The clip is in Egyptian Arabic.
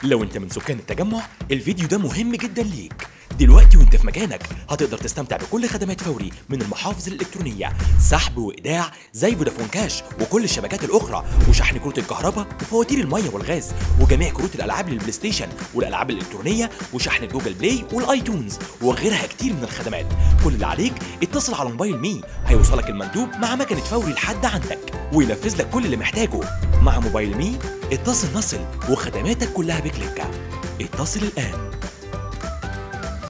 لو انت من سكان التجمع الفيديو ده مهم جدا ليك دلوقتي وانت في مكانك هتقدر تستمتع بكل خدمات فوري من المحافظ الالكترونيه سحب وايداع زي فودافون كاش وكل الشبكات الاخرى وشحن كروت الكهرباء وفواتير الميه والغاز وجميع كروت الالعاب للبلاي ستيشن والالعاب الالكترونيه وشحن جوجل بلاي والايتونز وغيرها كتير من الخدمات كل اللي عليك اتصل على موبايل مي هيوصلك المندوب مع مكنه فوري لحد عندك وينفذ لك كل اللي محتاجه مع موبايل مي اتصل نصل وخدماتك كلها بكليكه اتصل الان